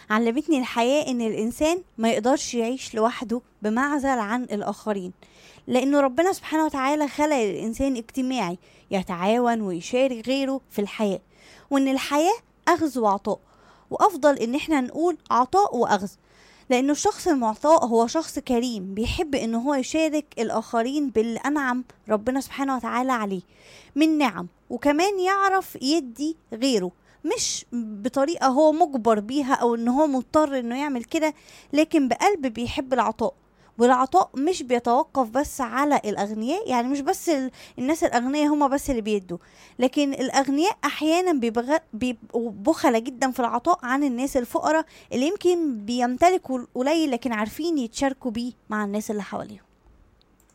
علمتني الحياة ان الانسان ما يقدرش يعيش لوحده بمعزل عن الاخرين لانه ربنا سبحانه وتعالى خلق الانسان اجتماعي يتعاون ويشارك غيره في الحياة وان الحياة اخذ وعطاء وافضل ان احنا نقول عطاء واخذ لانه الشخص المعطاء هو شخص كريم بيحب ان هو يشارك الاخرين باللي انعم ربنا سبحانه وتعالى عليه من نعم وكمان يعرف يدي غيره مش بطريقة هو مجبر بيها او ان هو مضطر انه يعمل كده لكن بقلب بيحب العطاء والعطاء مش بيتوقف بس على الاغنياء يعني مش بس ال- الناس الاغنياء هم بس اللي بيدوا لكن الاغنياء احيانا بيبغ- بيبقوا بخلة جدا في العطاء عن الناس الفقراء اللي يمكن بيمتلكوا قليل لكن عارفين يتشاركوا بيه مع الناس اللي حواليهم